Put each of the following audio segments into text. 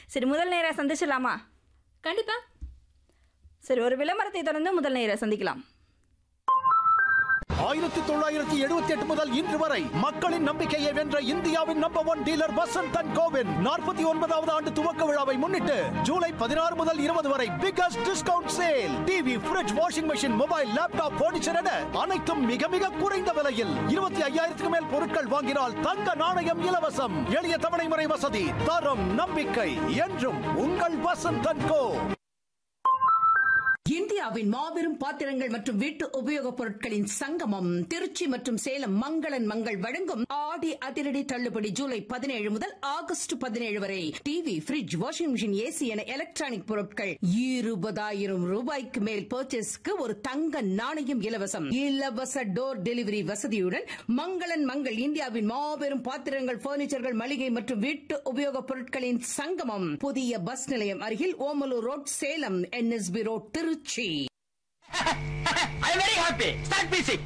சரி முதல் நேர சந்திச்சிடலாமா கண்டிப்பா சரி ஒரு விளம்பரத்தை தொடர்ந்து முதல் நேர சந்திக்கலாம் ஆயிரத்தி தொள்ளாயிரத்தி எழுபத்தி எட்டு முதல் இன்று வரை மக்களின் நம்பிக்கையை வென்ற இந்தியாவின் number one dealer Vasanth and கோவின் நாற்பத்தி ஒன்பதாவது ஆண்டு துவக்க விழாவை முன்னிட்டு ஜூலை பதினாறு முதல் இருபது வரை biggest discount sale TV fridge washing machine mobile laptop furniture என அனைத்தும் மிக மிக குறைந்த விலையில் இருபத்தி ஐயாயிரத்துக்கு மேல் பொருட்கள் வாங்கினால் தங்க நாணயம் இலவசம் எளிய தவணை முறை வசதி தரம் நம்பிக்கை என்றும் உங்கள் வசந்த் அண்ட் கோ இந்தியாவின் மாபெரும் பாத்திரங்கள் மற்றும் வீட்டு உபயோகப் பொருட்களின் சங்கமம் திருச்சி மற்றும் சேலம் மங்களன் மங்கள் வழங்கும் ஆடி அதிரடி தள்ளுபடி ஜூலை பதினேழு முதல் ஆகஸ்ட் பதினேழு வரை TV fridge washing machine AC என எலக்ட்ரானிக் பொருட்கள் இருபதாயிரம் ரூபாய்க்கு மேல் பர்ச்சேஸ்க்கு ஒரு தங்க நாணயம் இலவசம் இலவச டோர் டெலிவரி வசதியுடன் மங்களன் மங்கள் இந்தியாவின் மாபெரும் பாத்திரங்கள் பர்னிச்சர்கள் மளிகை மற்றும் வீட்டு உபயோகப் பொருட்களின் சங்கமம் புதிய பஸ் நிலையம் அருகில் Omalur road Salem NSB road Trichy I am very happy. Start music.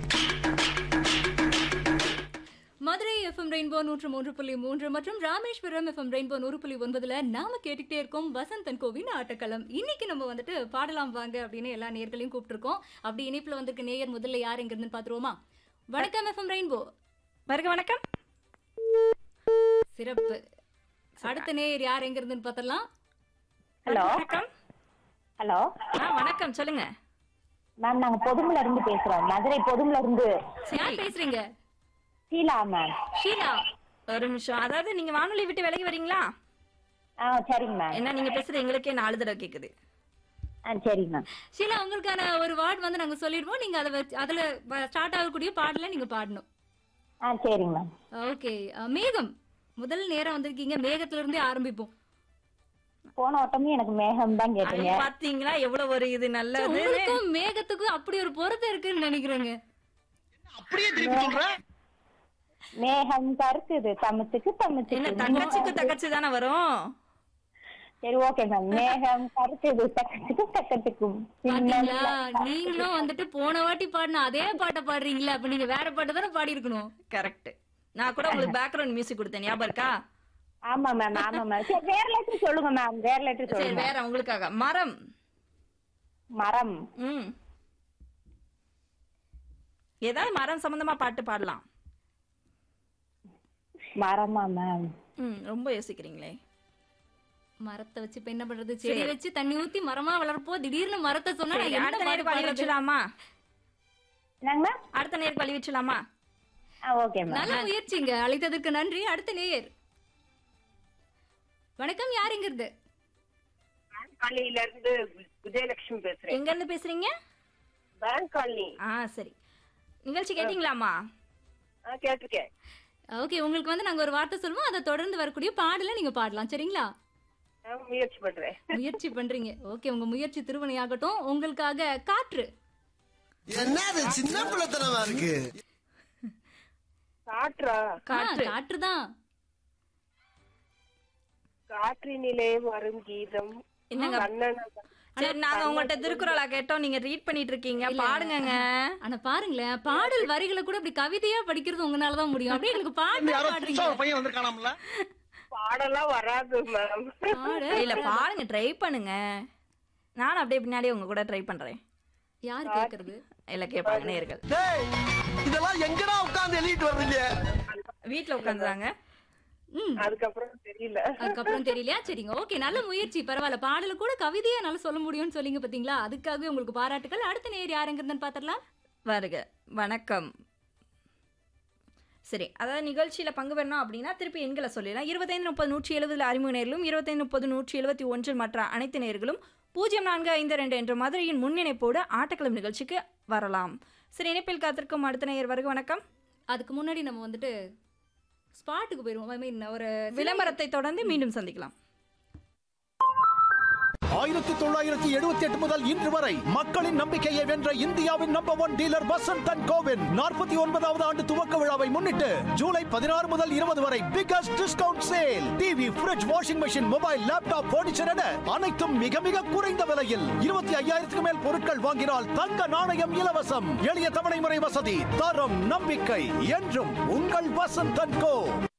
Madurai FM rainbow நூற்று மூன்று புள்ளி மூன்று மற்றும் ராமேஸ்வரம் எஃப்எம் ரெயின்போ நூறு புள்ளி ஒன்பதுல நாம கேட்டுக்கிட்டே இருக்கோம் வசந்தன் கோவின் ஆட்டக்களம் இன்னைக்கு நம்ம வந்துட்டு பாடலாம் வாங்க அப்படின்னு எல்லா நேர்களையும் கூப்பிட்டுருக்கோம் அப்படி இணைப்புல வந்திருக்க நேயர் முதல்ல யார் எங்க இருந்து பாத்துருவோமா வணக்கம் எஃப்எம் ரெயின்போ வருக வணக்கம் சிறப்பு அடுத்த நேயர் யார் எங்க இருந்துன்னு பார்த்தலாம் ஹலோ வணக்கம் ஹலோ ஆ வணக்கம் சொல்லுங்க மேம் நாங்க பொதுமுல இருந்து பேசுறோம் மதுரை பொதுமுல இருந்து யார் பேசுறீங்க ஷீலா மேம் ஷீலா ஒரு நிமிஷம் அதாவது நீங்க வானொலி விட்டு விலகி வரீங்களா ஆ சரிங்க மேம் என்ன நீங்க பேசுறது எங்களுக்கே நாலு தடவை கேக்குது ஆ சரிங்க மேம் ஷீலா உங்களுக்கான ஒரு வேர்ட் வந்து நாங்க சொல்லிடுவோம் நீங்க அதை வச்சு அதுல ஸ்டார்ட் ஆகக்கூடிய பாடல நீங்க பாடணும் ஆ சரிங்க மேம் ஓகே மேகம் முதல் நேரம் வந்திருக்கீங்க மேகத்துல இருந்தே ஆரம்பிப்போம் போன வட்டமும் எனக்கு மேகம் தான் கேட்டீங்க அது பாத்தீங்களா எவ்வளவு ஒரு இது நல்லது உங்களுக்கும் மேகத்துக்கும் அப்படி ஒரு பொருத்தம் இருக்குன்னு நினைக்கிறேங்க அப்படியே திருப்பி சொல்ற மேகம் கருக்குது தமத்துக்கு என்ன தமத்துக்கு தங்கச்சிக்கு தங்கச்சி தானே வரும் சரி ஓகே மேம் மேகம் கருக்குது தக்கத்துக்கு தக்கத்துக்கும் பாத்தீங்களா நீங்களும் வந்துட்டு போன வாட்டி பாடின அதே பாட்டை பாடுறீங்களா அப்ப நீங்க வேற பாட்டு தானே பாடி இருக்கணும் கரெக்ட் நான் கூட உங்களுக்கு பேக்ரவுண்ட் மியூசிக் கொடுத்தேன் ஞாபகம் இருக்கா ஆமா மேம் ஆமா மேம் சரி வேற லெட்டர் சொல்லுங்க மேம் வேற லெட்டர் சரி சொல்லுங்க வேற உங்களுக்காக மரம் மரம் ம் ஏதாவது மரம் சம்பந்தமா பாட்டு பாடலாம் மரமா மேம் ம் ரொம்ப யோசிக்கிறீங்களே மரத்தை வச்சு இப்ப என்ன பண்றது செடி வச்சு தண்ணி ஊத்தி மரமா வளர்ப்போ திடீர்னு மரத்தை சொன்னா சரி, நான் அடுத்த என்ன நேருக்கு பாட்டு வழி பாடுறது? வச்சலாமா என்னங்க மேம் அடுத்த நேருக்கு வழி வச்சலாமா ஆ ஓகே மேம் நல்ல முயற்சிங்க அழைத்ததற்கு நன்றி அடுத்த நேயர் வணக்கம் யார் இங்க இருந்து காலனில இருந்து விஜயலட்சுமி பேசுறேன் எங்க இருந்து பேசுறீங்க பேங்க் காலனி ஆ சரி நிகழ்ச்சி கேட்டீங்களாமா ஆ, கேட்டிருக்கேன் ஓகே உங்களுக்கு வந்து நாங்க ஒரு வார்த்தை சொல்லுவோம் அதை தொடர்ந்து வரக்கூடிய பாடல நீங்க பாடலாம் சரிங்களா நான் முயற்சி பண்றேன் முயற்சி பண்றீங்க ஓகே உங்க முயற்சி திருவனையாகட்டும் உங்களுக்காக காற்று என்னது சின்ன பிள்ளைத்தனமா இருக்கு காற்றா காற்று காற்று தான் காற்றினிலே வரும் கீதம் என்னங்க கண்ணன் சரி நாங்க உங்கள்ட்ட திருக்குறளா கேட்டோம் நீங்க ரீட் பண்ணிட்டு இருக்கீங்க பாடுங்கங்க ஆனா பாருங்களேன் பாடல் வரிகளை கூட இப்படி கவிதையா படிக்கிறது உங்களாலதான் முடியும் அப்படியே எங்களுக்கு பாட்டு யாரோ பாடுறீங்க புதுசா ஒரு பையன் வந்திருக்கானாம்ல பாடலாம் வராது மேம் பாடு. இல்ல பாடுங்க ட்ரை பண்ணுங்க நானும் அப்படியே பின்னாடியே உங்க கூட ட்ரை பண்றேன் யாரு கேக்குறது இல்ல கேட்பாங்க நேர்கள் டேய் இதெல்லாம் எங்கடா உட்கார்ந்து எழுதிட்டு வர்றீங்க வீட்ல உட்காந்துறாங்க ம் அதுக்கப்புறம் தெரியல அதுக்கப்புறம் தெரியலையா சரிங்க ஓகே நல்ல முயற்சி பரவாயில்ல பாடல கூட கவிதையா நல்லா சொல்ல முடியும்னு சொல்லிங்க பாத்தீங்களா அதுக்காகவே உங்களுக்கு பாராட்டுகள் அடுத்த நேர் யாருங்கிறதுன்னு பாத்திரலாம் வருக வணக்கம் சரி அதாவது நிகழ்ச்சியில் பங்கு பெறணும் அப்படின்னா திருப்பி எண்களை சொல்லிடலாம் இருபத்தைந்து முப்பது நூற்றி எழுபதில் அறிமுக நேர்களும் இருபத்தைந்து முப்பது நூற்றி எழுபத்தி ஒன்றில் மற்ற அனைத்து நேர்களும் பூஜ்ஜியம் நான்கு ஐந்து ரெண்டு என்ற மதுரையின் முன்னிணைப்போடு ஆட்டக்களம் நிகழ்ச்சிக்கு வரலாம் சரி இணைப்பில் காத்திருக்கும் அடுத்த நேயர் வருக வணக்கம் அதுக்கு முன்னாடி நம்ம வந்துட்டு ஸ்பாட்டுக்கு போயிருவோம் ஐ மீன் ஒரு விளம்பரத்தை தொடர்ந்து மீண்டும் சந்திக்கலாம் ஆயிரத்தி தொள்ளாயிரத்தி எழுபத்தி எட்டு முதல் இன்று வரை மக்களின் நம்பிக்கையை வென்ற இந்தியாவின் number one dealer Vasanth and கோவின் நாற்பத்தி ஒன்பதாவது ஆண்டு துவக்க விழாவை முன்னிட்டு ஜூலை பதினாறு முதல் இருபது வரை biggest discount sale TV fridge washing machine mobile laptop furniture என அனைத்தும் மிக மிக குறைந்த விலையில் இருபத்தி ஐயாயிரத்துக்கு மேல் பொருட்கள் வாங்கினால் தங்க நாணயம் இலவசம் எளிய தவணை முறை வசதி தரம் நம்பிக்கை என்றும் உங்கள் வசந்த் அண்ட் கோ